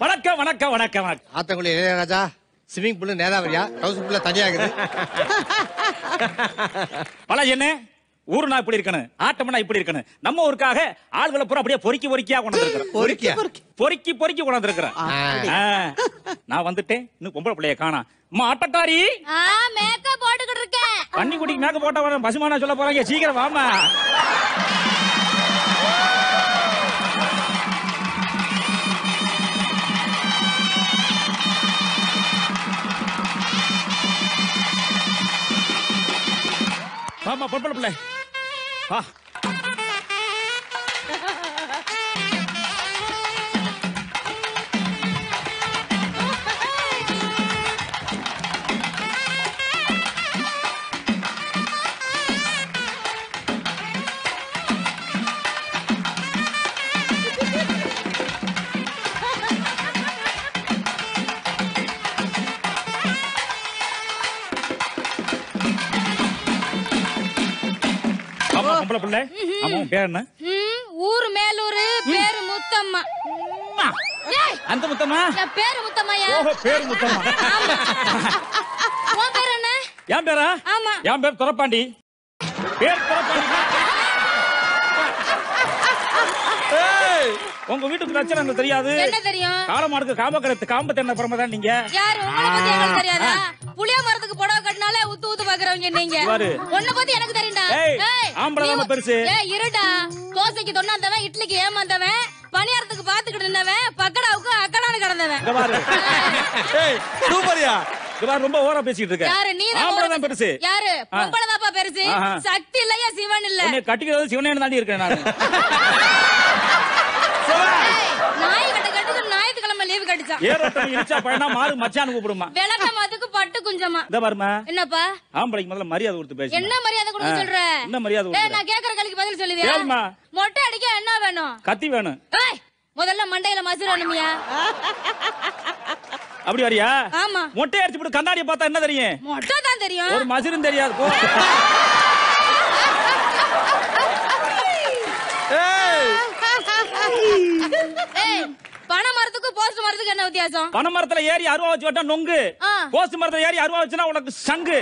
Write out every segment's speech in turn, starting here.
வணக்கம் வணக்கம் வணக்கம் வணக்கம் ஆத்தங்குடி இளையராஜா ஸ்விம்மிங் பூல் நேதாவரியா ஹவுஸ் பூல்ல தனியாகுது பல என்ன ஊருனா இப்படி இருக்கணும் ஆட்டம்னா இப்படி இருக்கணும் நம்ம ஊருக்காக ஆள்களை பூரா அப்படியே பொறுக்கி பொறுக்கியா கொண்டு வந்திருக்கிறோம் பொறுக்கியா பொறுக்கி பொறுக்கி கொண்டு வந்திருக்கிறேன் ஆ, நான் வந்துட்டேன் இன்னும் பொம்பளை பிள்ளைய காணோம் அம்மா ஆட்டக்காரி ஆ மேக்கப் போட்டுக்கிட்டு இருக்கேன் தண்ணி குடிக்கு மேக்க போட்டா வர பசுமானா சொல்ல போறாங்க சீக்கிரம் வாமா வாமா பொம்பளை பிள்ளை வா ஆமா பொம்பளை பிள்ளை ஆமா உன் பேர் என்ன ம், ஊரு மேலூரு பேரு முத்தம்மா அம்மா, ஏய், அந்த முத்தம்மா என் பேரு முத்தம்மாயா ஓஹோ பேர் முத்தம்மா உன் பேர் என்ன என் பேரா ஆமா என் பேர் துரப்பாண்டி பேர் துரப்பாண்டி ஏய், உங்க வீட்டுக்கு பிரச்சனை எனக்கு தெரியாது என்ன தெரியும் காலமாடுக்கு காமக்கரத்து காம்பத்து என்ன பிரமதான் நீங்க யாரு உங்களை பத்தி எங்களுக்கு தெரியாதா புளிய மரத்துக்கு புடவை கட்டினாலே உத்து ஊத்து பாக்குறவங்க நீங்க இவரு. உன்னை பத்தி எனக்கு தெரியும்டா ஏய், ஏய், ஆம்பளை நீ தானே உ- பெருசு. ஏய் இருடா தோசைக்கு தொண்ணாந்தவன் இட்லிக்கு ஏமாந்தவன் பணியாரத்துக்கு பாத்துக்கிட்டு நின்னவன் பக்கடாவுக்கு அக்கடான்னு கிடந்தவன் இங்க பாரு ஏய் சூப்பர்யா இங்க பாரு ரொம்ப ஓவரா பேசிட்டு இருக்க யாரு நீ ஆம்பளை தான் பெருசு யாரு பொம்பளை தாப்பா பெருசு ஆஹா. சக்தி இல்லையா சிவன் இல்ல உன்னை கட்டிக்கிறது சிவனேன்னு தாண்டி இருக்கேன் நான் ஏய், நாய் கட்ட கட்டுக்கு ஞாயிற்றுக்கிழமை லீவு கட்டிச்சான் ஏரோட்டம் இழிச்சா பையனா மாறு மச்சான்னு கூப்பிடுமா விளக்க மாத்துக்கு பட்டு குஞ்சமா இந்த பாருமா என்னப்பா ஆம்பளைக்கு முதல்ல மரியாதை கொடுத்து பேசு என்ன மரியாதை கொடுக்க ஆ, சொல்ற என்ன மரியாதை ஏய், கொடுக்குற? நான் கேக்குற கேள்விக்கு பதில் சொல்லுவியா கேளும்மா. மொட்டை அடிக்க என்ன வேணும் கத்தி வேணும் ஏய், முதல்ல மண்டையில மசுறு வேணுமியா அப்படி வரியா ஆமா மொட்டை அடிச்சு போட்டு கண்ணாடியை பார்த்தா என்ன தெரியும் மொட்டை தான் தெரியும் ஒரு மசிரும் தெரியாது போ ஏய் பனை மரத்துக்கு போஸ்ட் மரத்துக்கு என்ன வித்தியாசம் பனை மரத்துல ஏறி அருவா வச்சு விட்டா நொங்கு ஆ. போஸ்ட் மரத்துல ஏறி அருவா வச்சுனா உனக்கு சங்கு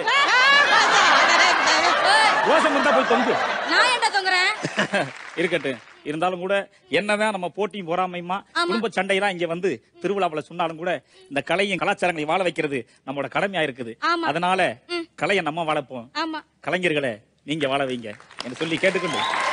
ஏய், ரோசம் இருந்தா போய் தொங்கு நான் என்ன தொங்குறேன் இருக்கட்டும் இருந்தாலும் கூட என்னதான் நம்ம போட்டியும் பொறாமையுமா ஆமா. குடும்ப சண்டையெல்லாம் இங்க வந்து திருவிழாவுல சொன்னாலும் கூட இந்த கலையும் கலாச்சாரங்களையும் வாழ வைக்கிறது நம்மளோட கடமையா இருக்குது ஆமா. அதனால ம். கலையை நம்ம வளர்ப்போம் ஆமா கலைஞர்களை நீங்க வாழ வைங்க என்று சொல்லி கேட்டுக்கொண்டு